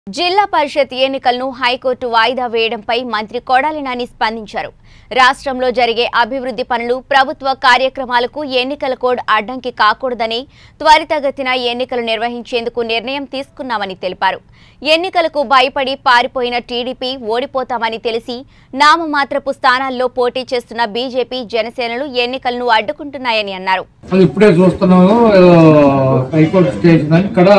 జిల్లా పరిషత్ ఎన్నికలను హైకోర్టు వాయిదా వేయడంపై మంత్రి కొడాలి నాని స్పందించారు రాష్ట్రంలో జరిగే అభివృద్ధి పనులు ప్రభుత్వ కార్యక్రమాలకు ఎన్నికల కోడ్ అడ్డంకి కాకూడదని త్వరితగతిన ఎన్నికలు నిర్వహించేందుకు నిర్ణయం తీసుకున్నామని తెలిపారు ఎన్నికలకు భయపడి పారిపోయిన టీడీపీ ఓడిపోతామని తెలిసి నామమాత్రపు స్థానాల్లో పోటీ చేస్తున్న బీజేపీ జనసేనలు ఎన్నికలను అడ్డుకుంటున్నాయని అన్నారు అది ఇప్పుడే చూస్తున్నాము ఆ, హైకోర్టు స్టేషన్ అని ఇక్కడ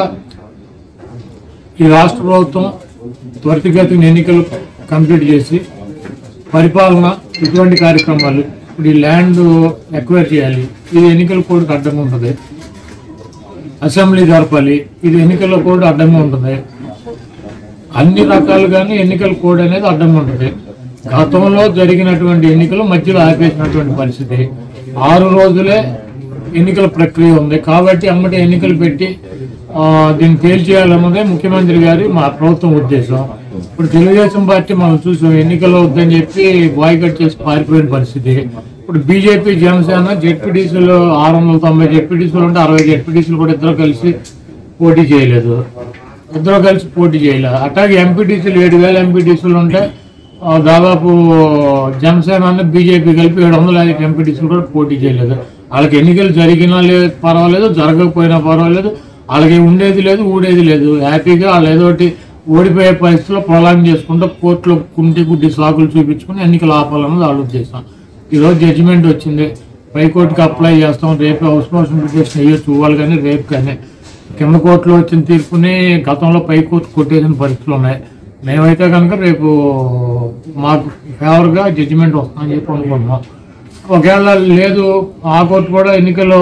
ఈ రాష్ట్ర ప్రభుత్వం త్వరితగతిన ఎన్నికలు కంప్లీట్ చేసి పరిపాలన ఇటువంటి కార్యక్రమాలు ఇప్పుడు ఈ ల్యాండ్ ఎక్వైర్ చేయాలి ఇది ఎన్నికల కోడ్కి అడ్డంగా ఉంటుంది అసెంబ్లీ జరపాలి ఇది ఎన్నికల కోడ్ అడ్డంగా ఉంటుంది అన్ని రకాలుగానే ఎన్నికల కోడ్ అనేది అడ్డంగా ఉంటుంది గతంలో జరిగినటువంటి ఎన్నికలు మధ్యలో ఆపేసినటువంటి పరిస్థితి ఆరు రోజులే ఎన్నికల ప్రక్రియ ఉంది కాబట్టి అమ్మటి ఎన్నికలు పెట్టి ఆ, దీన్ని తేల్చేయాలన్నదే ముఖ్యమంత్రి గారి మా ప్రభుత్వం ఉద్దేశం ఇప్పుడు తెలుగుదేశం పార్టీ మనం చూసాం ఎన్నికల్లో వద్దని చెప్పి బాయ్కట్ చేసి పారిపోయిన పరిస్థితి ఇప్పుడు బీజేపీ జనసేన జెడ్పీటీసీలు ఆరు వందల తొంభై జెడ్పీటీసీలు ఉంటే అరవై జెడ్పీటీసీలు కూడా ఇద్దరు కలిసి పోటీ చేయలేదు ఇద్దరు కలిసి పోటీ చేయలేదు అట్లాగే ఎంపీటీసీలు ఏడు వేల ఎంపీటీసీలు ఉంటే ఆ, దాదాపు జనసేన బీజేపీ కలిపి ఏడు వందల యాభై ఎంపీటీసీలు కూడా పోటీ చేయలేదు వాళ్ళకి ఎన్నికలు జరిగినా లేదు పర్వాలేదు జరగకపోయినా పర్వాలేదు వాళ్ళకి ఉండేది లేదు ఊడేది లేదు హ్యాపీగా వాళ్ళు ఏదో ఒకటి ఓడిపోయే పరిస్థితిలో పొలాంగ్ చేసుకుంటూ కోర్టులో కుంటి గుడ్డి సాకులు చూపించుకుని ఎన్నికలు ఆపాలన్నది వాళ్ళ ఉద్దేశం ఈరోజు జడ్జిమెంట్ వచ్చింది పైకోర్టుకి అప్లై చేస్తాం రేపు హౌస్ మోషన్ పిటిషన్ వేయొచ్చు ఇవ్వాలి కానీ రేపు కానీ కింద కోర్టులో వచ్చిన తీర్పుని గతంలో పై కోర్టు కొట్టేసిన పరిస్థితులు ఉన్నాయి మేమైతే కనుక రేపు మాకు ఫేవర్గా జడ్జిమెంట్ వస్తుందని చెప్పి అనుకుంటున్నాం ఒకవేళ లేదు ఆ కోర్టు కూడా ఎన్నికల్లో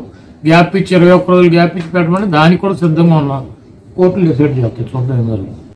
గ్యాప్ ఇచ్చి ఇరవై ఒక్క రోజులు గ్యాప్ ఇచ్చి పెట్టమని దానికి కూడా సిద్ధంగా ఉన్నాం కోర్టులు డిసైడ్ చేస్తాయి చూద్దాం ఏం జరుగుతుంది